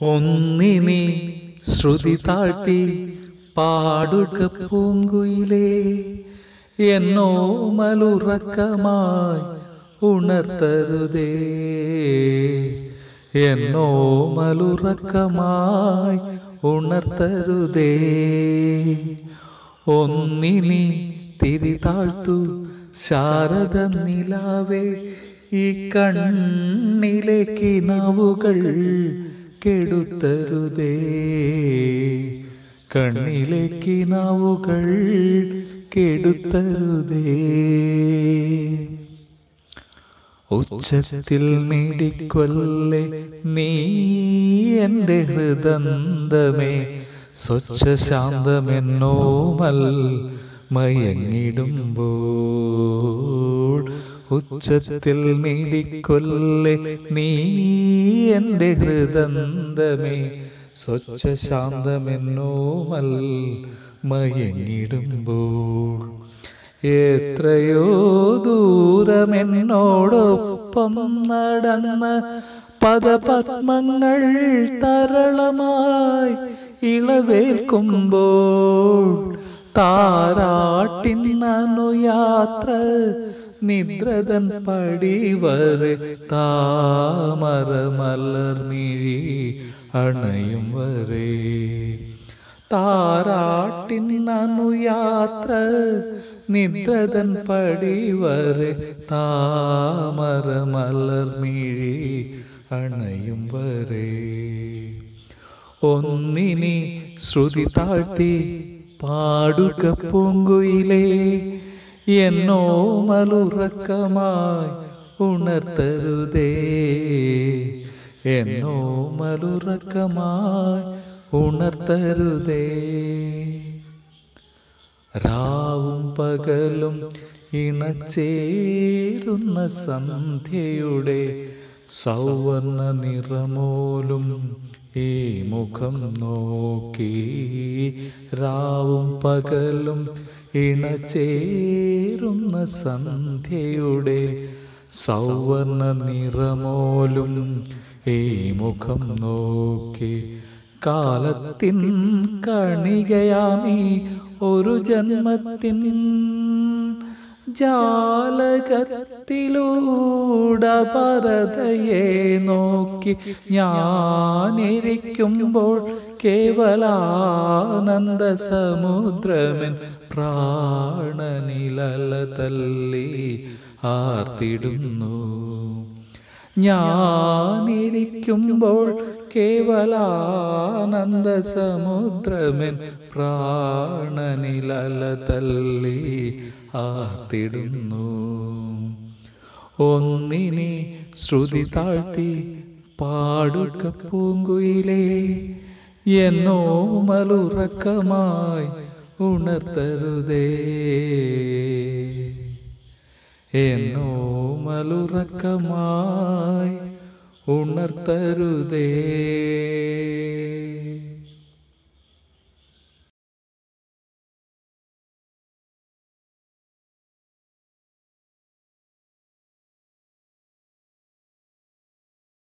ഒന്നിനി ശ്രുതി താഴ്ത്തി പാടുക പൂങ്കുയിലേ എന്നോ മലുറക്കമായി ഉണർത്തരുതേ എന്നോ മലുറക്കമായി ഉണർത്തരുതേ ഒന്നിനി തിരി താഴ്ത്തു ശാരദ നിലാവേ ഈ കണ്ണിലേക്ക് നാവുകൾ കെടുത്തരുതേ കണ്ണിലേക്ക് നാവുകൾ കെടുത്തരുതേ ഉച്ചത്തിൽ മിടിക്കൊല്ലേ നീ എൻ്റെ ഹൃദന്തമേ സ്വച്ഛ ശാന്തമെന്നോമൽ മയങ്ങിടുമ്പോൾ ഉച്ചത്തിൽ മിടിക്കൊല്ലേ നീ എൻ്റെ ഹൃദന്തമേ സ്വച്ഛ ശാന്തമെന്നോമൽ മയങ്ങിടുമ്പോൾ എത്രയോ ദൂരമെന്നോടൊപ്പം നടന്ന പദപത്മങ്ങൾ തരളമായി ഇളവേൽക്കുമ്പോൾ താരാട്ടിനനുയാത്ര നിദ്രതൻ പടിവരെ താമര മലർമിഴി അണയും വരെ താരാട്ടിനനുയാത്ര നിദ്രതൻ പടിവരെ താമര മലർമിഴി അണയും വരെ ഒന്നിനി ശ്രുതി താഴ്ത്തി പാടുക പൂങ്കുയിലേ എന്നോ മലുറക്കമായി ഉണർത്തരുതേ എന്നോ മലുറക്കമായി ഉണർത്തരുതേ രാവും പകലും ഇണച്ചേരുന്ന സന്ധ്യയുടെ സൗവർണ നിറമോലും ഈ മുഖം നോക്കി രാവും പകലും ഇണചേരുന്ന സന്ധ്യയുടെ സൗവർണ നിറമോലും ഈ മുഖം നോക്കി കാലത്തിൻ കണികയാമി ഒരു ജന്മത്തിൻ ജാലകത്തിലൂടെ പരതയെ നോക്കി ഞാനിരിക്കുമ്പോൾ കേവലാനന്ദ സമുദ്രമൻ പ്രാണനിലല തല്ലി ആർത്തിടുന്നു ഞാനിരിക്കുമ്പോൾ കേവലാനന്ദ സമുദ്രമൻ പ്രാണനിലല തല്ലി ആർത്തിടുന്നു ഒന്നിനി ശ്രുതി താഴ്ത്തി പാടുക പൂങ്കുയിലേ എന്നോ മലുറക്കമായി ഉണർത്തരുതേ എന്നോ മലുറക്കമായി ഉണർത്തരുതേ